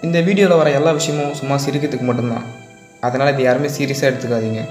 இந்த வீடியோவில் வர எல்லா விஷயமும் சும்மா சிரிக்கிறதுக்கு மட்டும்தான் அதனால் இது யாருமே சீரியஸாக எடுத்துக்காதீங்க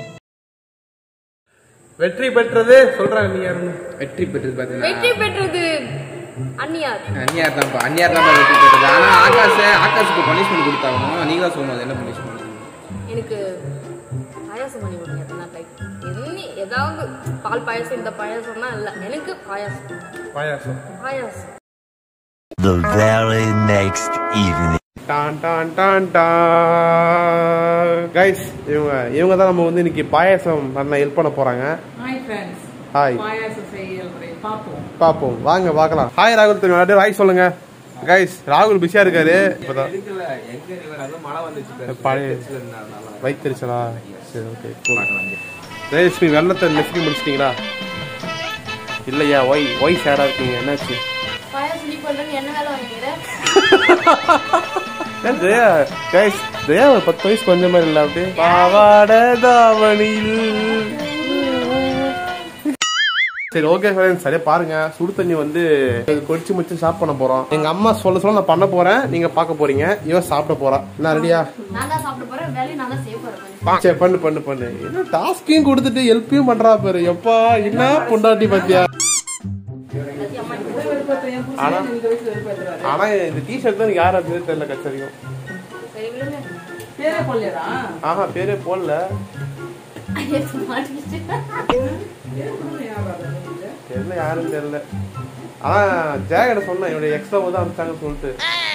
வெற்றி பெற்றது சொல்றாங்க நீ யாருன்னு வெற்றி பெற்றது பார்த்தீங்கன்னா வெற்றி பெற்றது அந்நியார் அந்நியார் தான்ப்பா அந்நியார் தான்ப்பா வெற்றி பெற்றது ஆனால் ஆகாஷ் ஆகாஷுக்கு பனிஷ்மெண்ட் கொடுத்தாகணும் நீங்களா சொல்லணும் என்ன பனிஷ்மெண்ட் எனக்கு பாயாசம் பண்ணி கொடுங்க எத்தனை டைப் என்ன ஏதாவது பால் பாயாசம் இந்த பாயாசம்னா இல்லை எனக்கு பாயாசம் பாயாசம் பாயாசம் The very next evening. டான் டான் டான் டான் கைஸ் இவங்க இவங்க தான் நம்ம வந்து இன்னைக்கு பாயாசம் பண்ண ஹெல்ப் பண்ண போறாங்க ஹாய் ஃப்ரெண்ட்ஸ் ஹாய் பாயாசம் செய்யறேன் பார்ப்போம் பாப்போம் வாங்க பார்க்கலாம் ஹாய் ராகுல் தெரியும் ஹாய் சொல்லுங்க கைஸ் ராகுல் பிஸியா இருக்காரு இப்பதான் மழை வந்துச்சு பழைய வைத்திருச்சலா சரி ஓகே ஜெயலட்சுமி வெள்ளத்தை நெசுக்கி முடிச்சிட்டீங்களா இல்லையா ஒய் ஒய் சேடா இருக்கீங்க என்னாச்சு பாயாசம் நீ பண்ணுறேன்னு என்ன வேலை வாங்கிக்கிறேன் ஏன் ஜெயா கைஸ் ஜெயா ஒரு பத்து வயசு கொஞ்சம் மாதிரி இல்லை அப்படி பாவாட தாவணியில் சரி ஓகே ஃப்ரெண்ட்ஸ் சரியா பாருங்க சுடு தண்ணி வந்து இது கொதிச்சு முடிச்சு சாப்பிட பண்ண போறோம் எங்க அம்மா சொல்ல சொல்ல நான் பண்ண போறேன் நீங்க பார்க்க போறீங்க இவன் சாப்பிட போறா என்ன ரெடியா நான் தான் சாப்பிட போகிறேன் வேலையை நான் தான் செய்ய போகிறேன் சரி பண்ணு பண்ணு பண்ணு என்ன டாஸ்கையும் கொடுத்துட்டு ஹெல்ப்பையும் பண்றா பாரு எப்பா என்ன பொண்டாட்டி பாத்தியா ஆனா ஆனா இந்த டிஷர்ட் தான் எனக்கு யாரா பேர் தெரியல கச்சரியும் சரி விடுங்க பேரே கொள்ளையரா ஆஹா பேரே போடல எடுத்து மாட்டிக்கிட்டு தெரியல யாரும் தெரியல ஆனா ஜெயகிட்ட சொன்னேன் என்னுடைய எக்ஸ்ட்ரா வந்து அனுப்பிச்சாங்கன்னு சொல்லிட்டு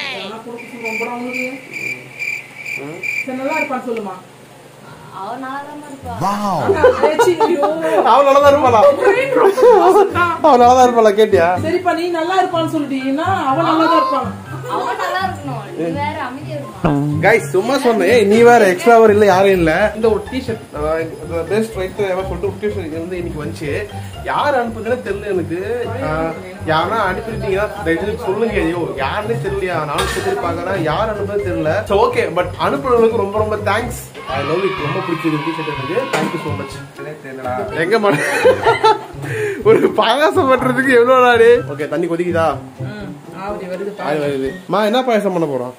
ம். சரி நல்லா இருப்பான்னு சொல்லுமா அவன் நல்லா தான் இருப்பா Wow. ஏச்சி, ஐயோ. அவன் நல்லா தான் இருப்பாளா அவன் நல்லா தான் இருப்பாளா கேட்டியா சரிப்பா நீ நல்லா இருப்பான்னு சொல்லிட்டீங்கன்னா அவன் நல்லா தான் இருப்பான் அவன் நல்லா இருக்கணும் நீ வேற அமைதியா இருக்கணும் கைஸ் சும்மா சொன்னேன் ஏய், நீ வேற எக்ஸ்ட்ரா வர இல்ல யாரும் இல்ல இந்த ஒரு டிஷர்ட் பெஸ்ட் ரைட் சொல்லிட்டு ஒரு டிஷர்ட் வந்து இன்னைக்கு வந்துச்சு யார் அனுப்புதுன்னு தெரியல எனக்கு ஆஹ், யாருன்னா அனுப்பிருந்தீங்கன்னா தயவு செஞ்சு சொல்லுங்க ஐயோ யாருன்னே தெரியலையா நானும் சொல்லி பாக்குறேன் யார் அனுப்புறது தெரியல ஸோ ஓகே பட் அனுப்புறவங்களுக்கு ரொம்ப ரொம்ப தேங்க்ஸ் ஐ லவ் இட் ரொம்ப பிடிச்சது டிஷர்ட் எனக்கு தேங்க்யூ ஸோ மச் எங்க மன ஒரு பாயாசம் பண்றதுக்கு எவ்வளவு நாடு ஓகே தண்ணி கொதிக்குதா ம், ஆவடி வருது அது பாரு வருது மா என்ன பாயாசம் பண்ண போறோம்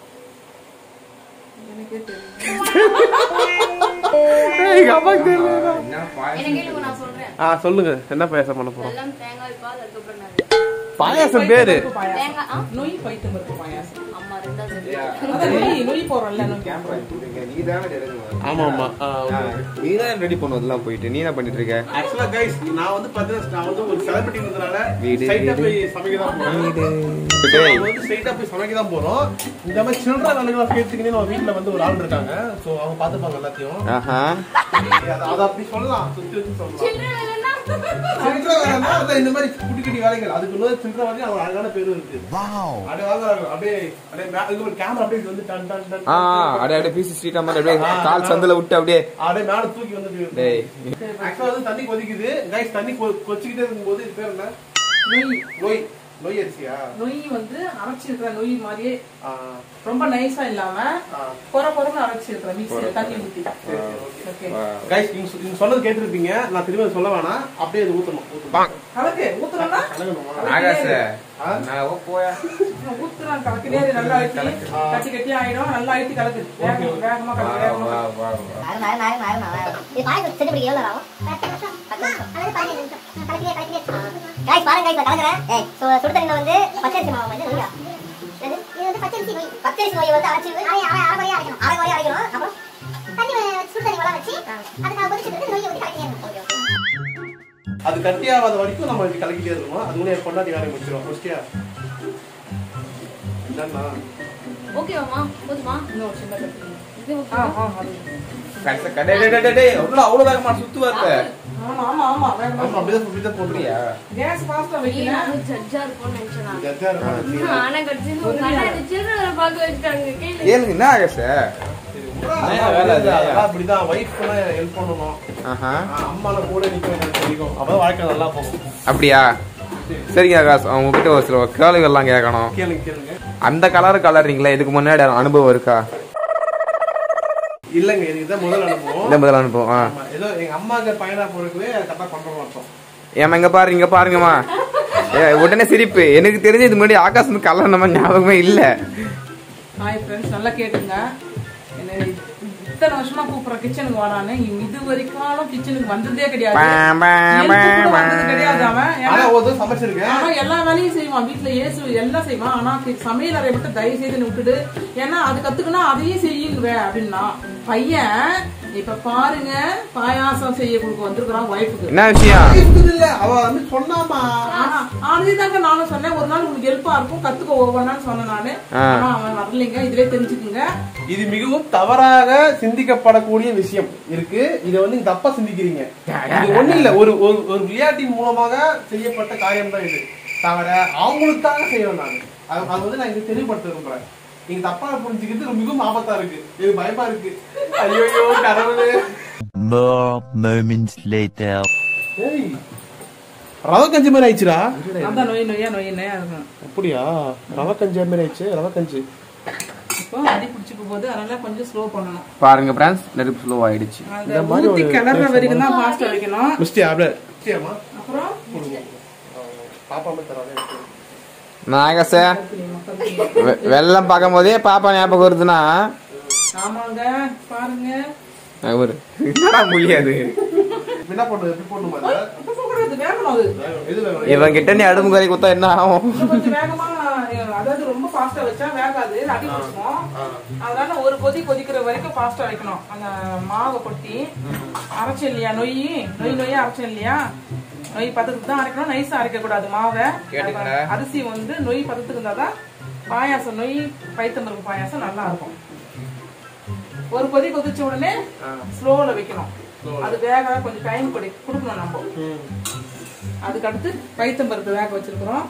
எனக்கே தெரியும் எங்க அம்மாக்கு தெரியல என்ன பாய் என்ன கேளுங்க நான் சொல்றேன் ஆ சொல்லுங்க என்ன பாயாசம் பண்ண போறோம் எல்லாம் தேங்காய் பால் அதுக்கப்புறம் நான் பாயாசம் பேரு பைத்தம்பருப்பு பாயாசம். தேங்காய் ஆ? நொய் பைத்தம் பருப்பு பாயாசம் அம்மா ரெண்டாவது அதான் நொய் நொய் போடுறோம்ல நொய் நீ தானே எடுக்கணும் ஆமா ஆமா நீ தான் ரெடி பண்ணுவதெல்லாம் போயிட்டு நீ என்ன பண்ணிட்டு இருக்க ஆக்சுவலா கைஸ் நான் வந்து பாத்தீங்கன்னா நான் வந்து ஒரு செலிபிரிட்டிங்கிறதுனால வீடு, ஸ்ட்ரைட்டா வீடு. போய் சமைக்க தான் போறோம் டேய். நம்ம வந்து ஸ்ட்ரைட்டா போய் சமைக்க தான் போறோம் இந்த மாதிரி சில்ட்ரன் வேலைகளை கேட்டுக்கினே நம்ம வீட்ல வந்து ஒரு ஆள் இருக்காங்க சோ அவங்க பாத்துப்பாங்க எல்லாத்தையும் ஆஹா அது- அதை அப்படி சொல்லலாம் சுத்தி வச்சு சொல்லலாம் சில்ட்ரன் வேலைன்னா அதான் இந்த மாதிரி குட்டி குட்டி வேலைகள் அதுக்கு இன்னொரு சில்ட்ரன் வேலை அவங்க அழகான பேரும் இருக்கு Wow. அப்படியே வாங்குறாங்க அப்படியே அப்படியே மே- இதுக்கு ஒரு கேமரா அப்படியே வந்து டன் டன் டன் ஆ அப்படியே அப்படியே பீஸ் ஸ்ட்ரீட் மாதிரி அப்படியே கால் சந்தில விட்டு அப்படியே அப்படியே மேல தூக்கி வந்துட்டு டேய் ஆக்சுவலா வந்து தண்ணி கொதிக்குது கைஸ் தண்ணி கொ- கொதிச்சுக்கிட்டே இருக்கும்போது இது பேர் என்ன நொய் நோய் நோய் அரிசியா நொய் வந்து அரைச்சிருக்கிற நொய் மாதிரியே ஆ, ரொம்ப நைஸா இல்லாம ஆ. கொர கொரன்னு அரைச்சிருக்கிற மிக்ஸில தண்ணி ஊத்தி ஓகே கைஸ் நீங்க சொ- நீங்க சொன்னது கேட்டிருப்பீங்க நான் திரும்ப சொல்ல வேணாம் அப்படியே இது ஊத்தணும் ஊத்தணும். கலக்கு ஊத்துறோம்னா கலக்கணுமா? ஆகாஷ் ஆ? நான் போயா ஊத்துறான் கலக்கு நேரு நல்லா அழுத்தி கட்டி கட்டி ஆயிடும் நல்லா அழுத்தி கலக்கு வேகமா வேகமா வா கலக்கு வேகமா வா கலக்கு. வா வா இது பாயசம் செஞ்சு பிடிக்க எவ்வளவு ஆகும் பத்து நிமிஷம் பத்து நிமிஷம் அல்லது பதினஞ்சு நிமிஷம் கலக்கிலே கலக்கிலே காய்ஸ் பாருங்க காய்ஸ் கலக்குறேன் ஏய் சு சுடு தண்ணில வந்து பச்சரிசி மாவு வந்து நொய்யா இது இது வந்து பச்சரிசி நொய் பச்சரிசி நொய் வந்து அரைச்சி அரை அரை அரை குறையா அரைக்கணும் அரை குறையா அரைக்கணும் அப்புறம் தண்ணி வ- சுடு தண்ணி வளர வச்சு அதுக்கு கொதிச்சுட்டு இருக்கு நொய்யை ஊற்றி கலக்கிட்டே அது கட்டியாகாத வரைக்கும் நம்ம இப்படி கலக்கிட்டே இருக்கணும் அது முன்னாடி கொண்டாடி வேலையை முடிச்சிடும் முடிச்சியா என்னன்னா ஓகேவாமா போதுமா இன்னும் சின்ன கட்டி இது ஆ ஓகேவா ஆ அது கடைசி கடை டேய் டேய் டேய் அவ்வளவு அவ்வளவு வேகமா சுத்து வரல ஆமா ஆமா ஆமா வேகமா ஆமா அப்படிதான் அப்படிதான் போடுறியா கேஸ் ஃபாஸ்டா நீ வைக்கல நான் ஜட்ஜா இருக்கும்னு நினைச்சேன் நான். ஜட்ஜா இருப்பாங்க. ஆனா கடைசியில உங்க அண்ணா இந்த சில்லறை பார்க்க வச்சுட்டாங்க கேளு ஏழுங்க என்ன ஆகாஷ் என்ன வேலை அது? அதெல்லாம் அப்படிதான் wife க்குலாம் help பண்ணணும். ஆஹா ஆ, அம்மால கூட நிக்க வேண்டியது தெரியும். அப்பதான் வாழ்க்கை நல்லா போகும். அப்படியா சரிங்க ஆகாஷ் உங்ககிட்ட ஒரு சில கேள்விகள்லாம் கேட்கணும் கேளுங்க, கேளுங்க. அந்த கலர் கலர்றீங்களா இதுக்கு முன்னாடி அனுபவம் இருக்கா இல்லைங்க, இது இதுதான் முதல் அனுபவம். இந்த முதல் அனுபவம் ஆ ஆமா, ஏதோ எங்க அம்மாக்கு பையனா போறதுக்குவே கரெக்டா பண்றோம் அர்த்தம். ஏமா இங்க பாரு இங்க பாருங்கம்மா ஏ, உடனே சிரிப்பு எனக்கு தெரிஞ்ச இது முன்னாடி ஆகாஷ் வந்து கலர் நம்ம ஞாபகமே இல்ல ஹாய் ஃப்ரெண்ட்ஸ் நல்லா கேட்டுங்க என்ன இத்தனை வருஷமா கூப்பிடுற கிச்சனுக்கு வரானு இது வரைக்கும் கிச்சனுக்கு வந்ததே கிடையாது எலும்பு கூட வந்தது கிடையாது அவன் ஏன்னா- ஆனா ஒரு சமைச்சிருக்கேன் ஆனா எல்லா வேலையும் செய்வான் வீட்டுல ஏசு எல்லாம் செய்வான் ஆனா கி- சமையல் அறை மட்டும் தயவு செய்து நீ விட்டுடு ஏன்னா அது கத்துக்கணும் அதையும் செய்யுங்குவேன் அப்படின்னா பையன் இப்ப பாருங்க பாயாசம் செய்ய கொடுக்க வந்திருக்கிறான் ஒய்ஃபுக்கு என்ன விஷயம் இருக்குது இல்ல அவ வந்து சொன்னாமா ஆனா அதுதாங்க நானும் சொன்னேன் ஒரு நாள் உங்களுக்கு ஹெல்ப்பா இருக்கும் கத்துக்க ஒவ்வொரு சொன்னேன் நானு ஆ. ஆனா அவன் வரலைங்க இதுலயே தெரிஞ்சுக்குங்க இது மிகவும் தவறாக சிந்திக்கப்படக்கூடிய விஷயம் இருக்கு இதை வந்து நீங்க தப்பா சிந்திக்கிறீங்க இது ஒண்ணு இல்ல ஒரு ஒரு ஒரு விளையாட்டின் மூலமாக செய்யப்பட்ட காரியம் தான் இது தவிர அவங்களுக்காக செய்யணும் நான் அது அது வந்து நான் இங்க தெளிவுபடுத்த விரும்புறேன் நீங்க தப்பா புரிஞ்சுக்கிட்டு இது மிகவும் ஆபத்தா இருக்கு இது பயமா இருக்கு ஐயோ கடவுளே More moments later. ஏய் ரவ கஞ்சி மாதிரி ஆயிடுச்சுடா அதான் நோய் நோயா நோய் நோயா இருக்கும் அப்படியா ரவ கஞ்சி மாதிரி ஆயிடுச்சு ரவ கஞ்சி இப்போ அடி பிடிச்சிக்க போது அதனால கொஞ்சம் ஸ்லோ பண்ணணும் பாருங்க ஃப்ரெண்ட்ஸ் நெருப்பு ஸ்லோ ஆயிடுச்சு அந்த ஊத்தி கிளற வரைக்கும் தான் ஃபாஸ்டா வைக்கணும் மிஸ்டி அப்படியே மிஸ்டியாமா அப்புறம் பாப்பா மட்டும் தரானே நாகச வெள்ளம் பார்க்கும் போதே பாப்பா ஞாபகம் வருதுன்னா ஆமாங்க பாருங்க அவரு என்னடா முடியாது என்ன பண்ணுறது எப்படி போடணுமா இதை? அப்ப போகக்கூடாது வேகணும் அது எது வேணும் இவன் கிட்ட நீ அடுப்பு கறி குத்தா என்ன ஆகும் இன்னும் கொஞ்சம் வேகமா அதாவது ரொம்ப ஃபாஸ்டா வச்சா வேகாது அடி பிடிச்சிக்கும் அதனால ஒரு கொதி கொதிக்கிற வரைக்கும் ஃபாஸ்டா வைக்கணும் அந்த மாவை கொட்டி அரைச்சேன் இல்லையா நொய் நொய் நொய்யா அரைச்சேன் இல்லையா நொய் பதத்துக்கு தான் அரைக்கணும் நைஸா அரைக்க கூடாது மாவை கேட்டுக்கடா. அரிசி வந்து நொய் பதத்துக்கு இருந்தாதான் பாயாசம் நொய் பைத்தம்பருப்பு பாயாசம் நல்லா இருக்கும் ஒரு கொதி கொதிச்ச உடனே ஸ்லோல வைக்கணும் அது வேக கொஞ்சம் டைம் கொடு கொடுக்கணும் நம்ம அதுக்கு அடுத்து பைத்தம்பருப்பு வேக வச்சிருக்கிறோம்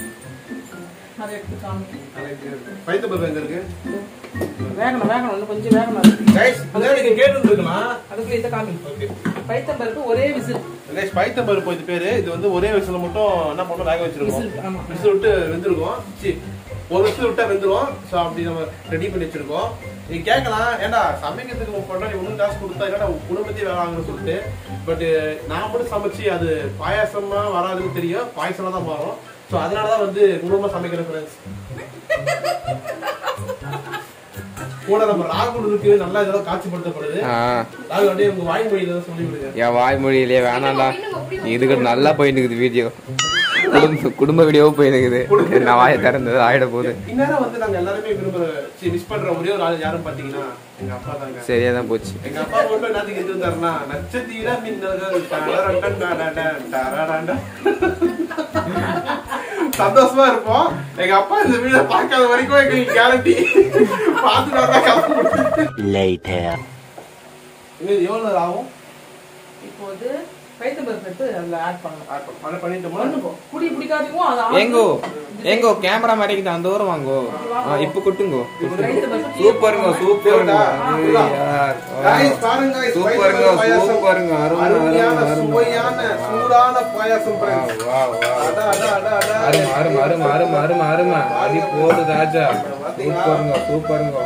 அதை எடுத்து காமி பைத்த பருப்பு எங்க இருக்கு வேகணும் வேகணும் இன்னும் கொஞ்சம் வேகணும் அது. கைஸ் அதான் நீங்க கேட்டுருக்கலாம் அதுக்குள்ள இதை காமி ஓகே பைத்தம்பருப்பு ஒரே விசில் கைஸ் பைத்த பருப்பு இது பேரு இது வந்து ஒரே விசில மட்டும் என்ன பண்ணோம் வேக வச்சிருக்கோம் விசில் ஆமா விசில் விட்டு வெந்திருக்கோம் சி ஒரு விசில் விட்டா வெந்துரும் ஸோ அப்படி நம்ம ரெடி பண்ணி வச்சிருக்கோம் நீங்க கேட்கலாம் ஏன்டா சமைக்கிறதுக்கு உன் பொண்ணா நீ ஒன்றும் காசு கொடுத்தா என்னடா உன் குடும்பத்தையே வேலை வாங்கணும்னு சொல்லிட்டு பட் நான் மட்டும் சமைச்சு அது பாயாசமா வராதுன்னு தெரியும் பாயசமா தான் மாறும் ஸோ அதனால தான் வந்து குடும்பமா சமைக்கிறேன் ஃப்ரெண்ட்ஸ் கூட நம்ம ராகுல் இருக்கு நல்லா இதெல்லாம் காட்சிப்படுத்தப்படுது ஆ, ராகுல் அப்படியே உங்க வாய்மொழியில தான் சொல்லி விடுங்க என் வாய்மொழியிலே வேணாம்டா இதுக்கு நல்லா போயிட்டு இருக்குது வீடியோ குடும்ப குடும்ப வீடியோவும் போயிட்டு இருக்குது நான் வாயை திறந்தது ஆயிட போகுது இந்நேரம் வந்து நாங்க எல்லாருமே விரும்புற மிஸ் பண்ற ஒரே ஒரு ஆள் யாரும் பாத்தீங்கன்னா எங்க அப்பா தாங்க சரியா தான் போச்சு எங்க அப்பா மட்டும் என்னத்துக்கு இருந்தாருன்னா நட்சத்திர மின்னல்கள் டரரண்டன் டரடன் டரரண்டன். சந்தோஷமா இருப்போம் எங்க அப்பா இந்த வீட பார்க்காத வரைக்கும் எங்களுக்கு கேரண்டி பார்த்துட்டு வந்தா கஷ்டப்பட்டு Later. இது எவ்வளவு நேரம் ஆகும் இப்போது பைத்தம்பருப்பு எடுத்து அதுல ஆட் பண்ணணும் பண்ண பண்ணிட்டோமா பண்ணுங்க குடி பிடிக்காதீங்க அது ஆட் ஏங்கோ ஏங்கோ கேமரா மறைக்குது அந்த தூரம் வாங்கோ ஆ, இப்ப கொட்டுங்கோ பைத்தம்பருப்பு சூப்பருங்க சூப்பருங்க Guys, பாருங்க guys, சூப்பருங்க பாயாசம். சூப்பருங்க அருமை அருமையான அருமை அருமை சுவையான சூடான பாயாசம் friends. வா வா அடா, அடா, அடா, அடா. அருமை அருமை அருமை அருமை அருமை அருமை அடி போடு ராஜா சூப்பருங்க சூப்பருங்க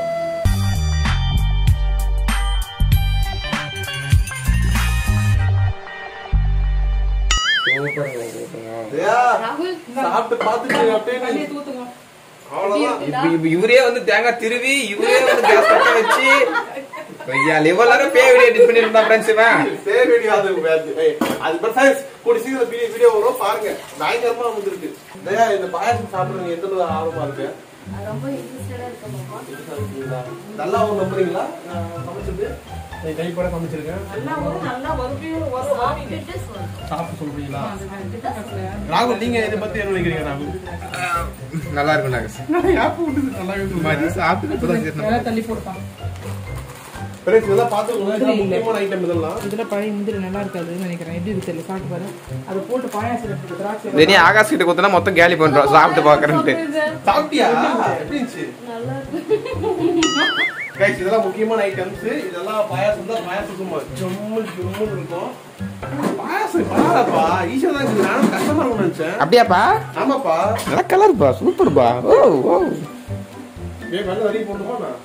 சூப்பருங்க சூப்பருங்க ஐயா, ராகுல் சாப்பிட்டு பார்த்துட்டு அப்படியே தண்ணியை நீ- தூத்துங்க அவ்வளவுதான் இப்ப இப்ப இவரே வந்து தேங்காய் திருவி இவரே வந்து கேஸ் கட்ட வச்சு ஐயா இவ்வளவு நேரம் பே வீடியோ எடிட் பண்ணிட்டு இருந்தா ஃப்ரெண்ட்ஸ் இவன் பேர் வீடியோ அது அது- ஏய், அது பட் சைஸ் கூடி சீக்கிரம் வீடியோ வீடியோ வரும் பாருங்க பயங்கரமா வந்திருக்கு தயா இந்த பாயாசம் சாப்பிடுறது எந்த அளவு ஆர்வமா இருக்கு ரொம்ப இன்ட்ரெஸ்டடா இருக்க மாமா இருக்கீங்களா? நல்லா ஒரு நம்புறீங்களா நான் சமைச்சது என் கைப்பட சமைச்சிருக்கேன் நல்லா வரும் நல்லா வரும் வரும் ஆவிங்க. சாப்பிட்டுட்டு சொல்லணும் சாப்பிட்டு சொல்றீங்களா அந்த டிஃபன் ராகுல் நீங்க இதை பத்தி என்ன நினைக்கிறீங்க ராகுல் நல்லா இருக்கும் நாங்க யாப்பு விட்டுது நல்லாவே சொல்லுங்க. மதியம் சாப்பிட்டு இப்பதான் சரி நம்ம- எல்லாம் தள்ளி போடுப்பான் ஃப்ரெண்ட்ஸ் இதெல்லாம் பார்த்துக்கோங்க இதெல்லாம் முக்கியமான ஐட்டம் இதெல்லாம் இதுல பழைய முந்திரி நல்லா இருக்காதுன்னு நினைக்கிறேன் எப்படி இருக்கு தெரியல சாப்பிட்டு பாரு அது போட்டு பாயாசம் எடுத்து திராட்சை தினி ஆகாஷ் கிட்ட குத்துனா மொத்தம் கேலி பண்றோம் சாப்பிட்டு பாக்குறேன்ட்டு சாப்பிட்டியா எப்படி இருந்துச்சு நல்லா இருக்கு கைஸ் இதெல்லாம் முக்கியமான ஐட்டம்ஸ் இதெல்லாம் பாயாசம் தான் பாயாசம் சும்மா ஜம்மு ஜம்முன்னு இருக்கும் பாயாசம் பரவாயில்லப்பா ஈஸியா தான் இருக்குது நானும் கஷ்டமா இருக்கும்னு நினைச்சேன் அப்படியாப்பா ஆமாப்பா நல்லா கலர்ப்பா சூப்பர்ப்பா ஓ ஓ ஏன் வெள்ள வரையும் போடணுமா நான்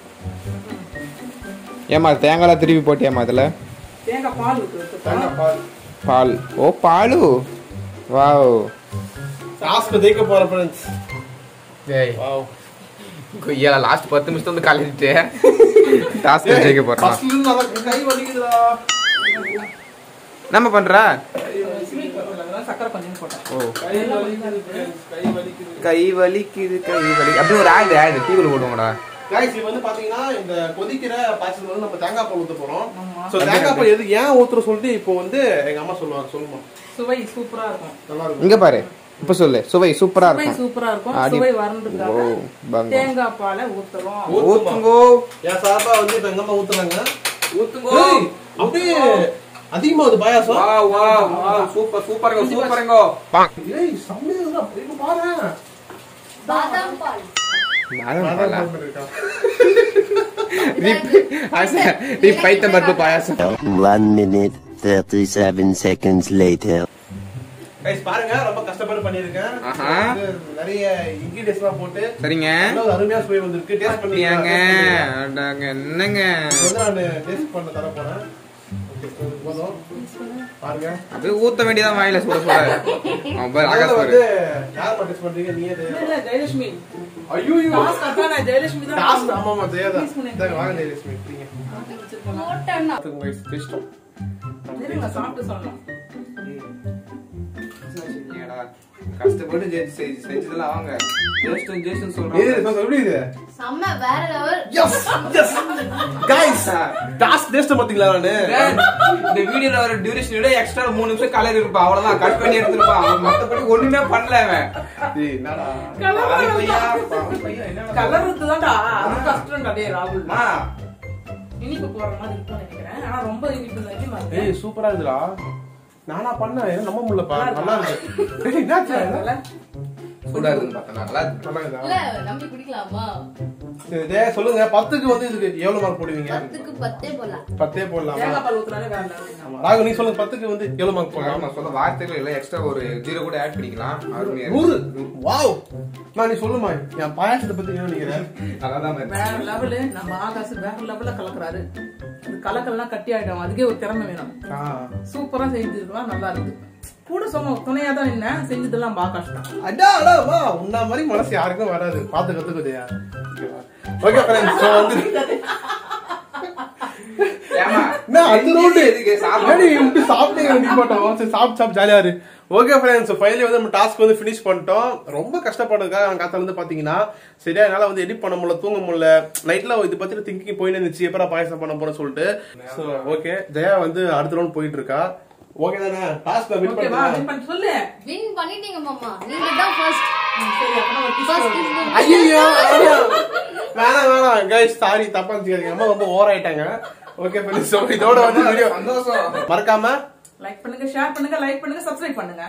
ஏமா தேங்காய் திருப்பி போட்டியாமா அதுல தேங்காய் பால் இருக்கு தேங்காய் பால் பால் ஓ பாலு வாவ் லாஸ்ட்ல தேய்க்க போற ஃப்ரெண்ட்ஸ் ஏய் வாவ் கொய்யால லாஸ்ட் பத்து நிமிஷம் வந்து கலந்துட்டு டாஸ்க் ஜெயிக்க போறான் ஃபர்ஸ்ட்ல இருந்து நல்லா கை வலிக்குதுடா நம்ம பண்ற ஸ்வீட் அதனால சக்கரை கொஞ்சம் போட்டேன் ஓ கை வலிக்குது friends, கை வலிக்குது கை வலிக்குது கை வலி அப்படி ஒரு ஆடு ஆடு டிவில போடுவோம்டா கைஸ் இது வந்து பாத்தீங்கன்னா இந்த கொதிக்கிற பாய்ச்சல் வந்து நம்ம தேங்காய் பால் ஊத்த போறோம் ஆமா. சோ தேங்காய் பால் எது ஏன் ஊத்துற சொல்லிட்டு இப்போ வந்து எங்க அம்மா சொல்லுவாங்க சொல்லுமா சுவை சூப்பரா இருக்கும் நல்லா இருக்கும் இங்க பாரு இப்ப சொல்லு சுவை சூப்பரா சுவை இருக்கும் சூப்பரா இருக்கும் அடி- சுவை ஓ வரன்றதுக்காக பங்கம் தேங்காய் பாலை ஊத்துறோம் ஊத்துங்கோ என் சார்பா வந்து இப்ப எங்க அம்மா ஊத்துறாங்க ஊத்துங்கோ ஏய், அப்படியே அதிகமா அது பாயாசம் வா வா வா சூப்பர் சூப்பருங்க சூப்பருங்க ஏய் செம்மையா இருக்கு அப்படி பாரு பாதாம் பால் நீ பைத்தம் பருப்பு பாயாசம் One minute, 37 seconds later. Guys பாருங்க ரொம்ப கஷ்டப்பட்டு பண்ணிருக்கேன் ஆஹா. வந்து நிறைய இன்கிரிடியன்ஸ் எல்லாம் போட்டு சரிங்க நல்ல ஒரு அருமையா சுவை வந்திருக்கு டேஸ்ட் அப்படியாங்க பண்ணி அடாங்க, என்னங்க வந்து நான் டேஸ்ட் பண்ண தர போறேன் Okay, so இது போதும் பாருங்க அப்படியே ஊத்த வேண்டியதான் வாயில சுட சுட அவன் பாரு, ஆகாஷ் முதல்ல பாரு வந்து யார் டேஸ்ட் பண்றீங்க நீயே இல்ல, இல்ல, ஜெயலட்சுமி ஐயோ லாஸ்ட் அதான் நான் ஜெயலட்சுமி தான் லாஸ்ட் ஆமா ஆமா ஜெயதா Please பண்ணு. இந்தாங்க, வாங்க ஜெயலட்சுமி நீங்க வச்சிருக்கேன். போட்டேன்னா உங்க இஷ்டம் இருங்க, சாப்பிட்டு சொல்லலாம் என்னடா, கஷ்டப்பட்டு ஜெ- செ- செஞ்சதெல்லாம் அவங்க ஜெயிச்சிட்டோம், ஜெயிச்சிட்டோம் இது சொல்றாங்க. எப்படி இது செம்ம வேற level yes yes guys task taste பாத்தீங்களா நானு இந்த வீடியோல வர டியூரேஷன் விட எக்ஸ்ட்ரா மூணு நிமிஷம் கலர் இருப்பா அவ்வளவுதான் கட் பண்ணி எடுத்துருப்பான் அவன் மத்தபடி ஒண்ணுமே பண்ணல அவன் ஏய், என்னடா பாவி பையா, பாவி பையா, என்னடா கலருக்கு தான்டா அது கஷ்டம் டே ராகுல் அம்மா, இனிப்பு போற மாதிரி இருக்கும்னு நினைக்கிறேன் ஆனா ரொம்ப இனிப்பு நினைக்க மாட்டேன் ஏய் சூப்பரா இருக்குடா நானா பண்ணேன் என்ன நம்ப முடியலப்பா நல்லா இருக்கு ஏய், என்னாச்சு அதனால சூடா இருக்குன்னு பார்த்தேன் நல்லா இருக்கு. நல்லா இருக்குதா இல்ல நம்பி குடிக்கலாமா சரி, டேய், சொல்லுங்க பத்துக்கு வந்து இதுக்கு எவ்வளவு மார்க் போடுவீங்க பத்துக்கு பத்தே போடலாம் பத்தே போடலாமா தேங்காய் பால் ஊத்துனாலே வேற level. ஆமா. ராகு நீ சொல்லுங்க பத்துக்கு வந்து எவ்வளவு மார்க் போடலாம் ஆமா, சொல்ல வார்த்தைகள் இல்ல எக்ஸ்ட்ரா ஒரு ஜீரோ கூட ஆட் பண்ணிக்கலாம் அருமையா நூறு இருக்கு. வாவ் நான் நீ சொல்லுமா என் பாயாசத்தை பத்தி என்ன நினைக்கிறேன் நல்லாதான் இருக்கு. வேற லெவலு நம்ம ஆகாசு வேற லெவல்ல கலக்குறாரு அது கலக்கல்லாம் கட்டி ஆயிடும் அதுக்கே ஒரு திறமை வேணும் ஆ. சூப்பரா செஞ்சிருக்கலாம் நல்லா இருக்கு கூட சொன்ன துணையா தான் என்ன செஞ்சதெல்லாம் பா கஷ்டம் அடா அடா வா உன்ன மாதிரி மனசு யாருக்கும் வராது பார்த்து கத்துக்குதையா ஓகே ஃப்ரெண்ட்ஸ் ஸோ வந்து ஏம்மா, என்ன அந்த ரவுண்டு எதுக்கு சாப்பிட? ஏடி இப்படி சாப்பிட்டீங்க நீ போட்டோம் சரி சாப்பிட்டு சாப்பிட்டு ஜாலியா இரு ஓகே ஃப்ரெண்ட்ஸ் ஃபைனலி வந்து நம்ம டாஸ்க் வந்து ஃபினிஷ் பண்ணிட்டோம் ரொம்ப கஷ்டப்படுறதுக்காக நான் காத்தால இருந்து பாத்தீங்கன்னா சரியா என்னால வந்து எடிட் பண்ண முடியல தூங்க முடியல நைட்ல இது பத்தி திங்கிங் போயின்னு இருந்துச்சு எப்படா பாயசம் பண்ண போறேன்னு சொல்லிட்டு ஸோ ஓகே ஜெயா வந்து அடுத்த ரவுண்ட் போயிட்டு இருக்கா ஓகே தானே டாஸ்க் வின் ஓகேவா பண்ணிட்டேன் win பண்ணி சொல்லு வின் பண்ணிட்டீங்க மாமா நீங்க தான் ஃபர்ஸ்ட் ம், சரி அப்பனா ஒரு kiss ஃபர்ஸ்ட் கொடு. ஐயோ வேணாம் வேணாம் கைஸ் சாரி தப்பா நினைச்சுக்காதீங்க அம்மா ரொம்ப ஓவர் ஆயிட்டாங்க ஓகே ஃப்ரெண்ட்ஸ் ஸோ இதோட வந்து வீடியோ சந்தோஷம் மறக்காம லைக் பண்ணுங்க ஷேர் பண்ணுங்க லைக் பண்ணுங்க சப்ஸ்கிரைப் பண்ணுங்க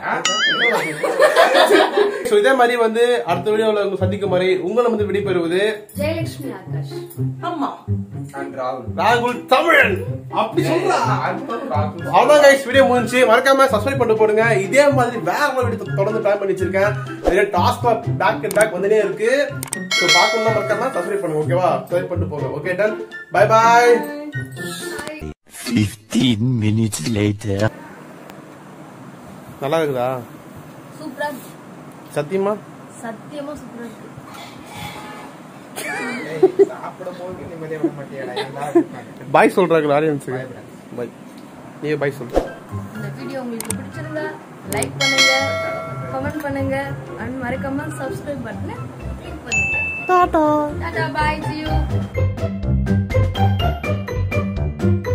ஸோ இதே மாதிரி வந்து அடுத்த வீடியோவில் உங்க சந்திக்கும் வரை உங்களை வந்து விடைபெறுவது ஜெயலட்சுமி ஆகாஷ் ஆமா And ராகுல். ராகுல் தமிழன் அப்படி சொல்றா ராகுல். அவ்வளோதான் கைஸ் வீடியோ முடிஞ்சு மறக்காம சப்ஸ்கிரைப் பண்ணிட்டு போடுங்க இதே மாதிரி வேற ஒரு வீடியோ தொடர்ந்து ட்ரை பண்ணி வச்சிருக்கேன் நிறைய டாஸ்க் பேக் அண்ட் பேக் வந்துனே இருக்கு ஸோ பார்க்கணும்னா மறக்காம சப்ஸ்கிரைப் பண்ணுங்க ஓகேவா சப்ஸ்கிரைப் பண்ணிட்டு போங்க okay done bye bye 15 minutes later. நல்லா இருக்குதா சூப்பரா இருக்கு சத்தியமா சத்தியமா சூப்பரா இருக்கு சாப்பிடும் போது நிம்மதியா விட மாட்டியாடா, ஏன்டா இப்படி பண்ற? பாய் சொல்றாங்க ஆடியன்ஸுக்கு பாய் நீங்க பாய் சொல்ற இந்த வீடியோ உங்களுக்கு பிடிச்சிருந்தா லைக் பண்ணுங்க கமெண்ட் பண்ணுங்க அண்ட் மறக்காம சப்ஸ்கிரைப் பட்டனை கிளிக் பண்ணுங்க tata tata bye see you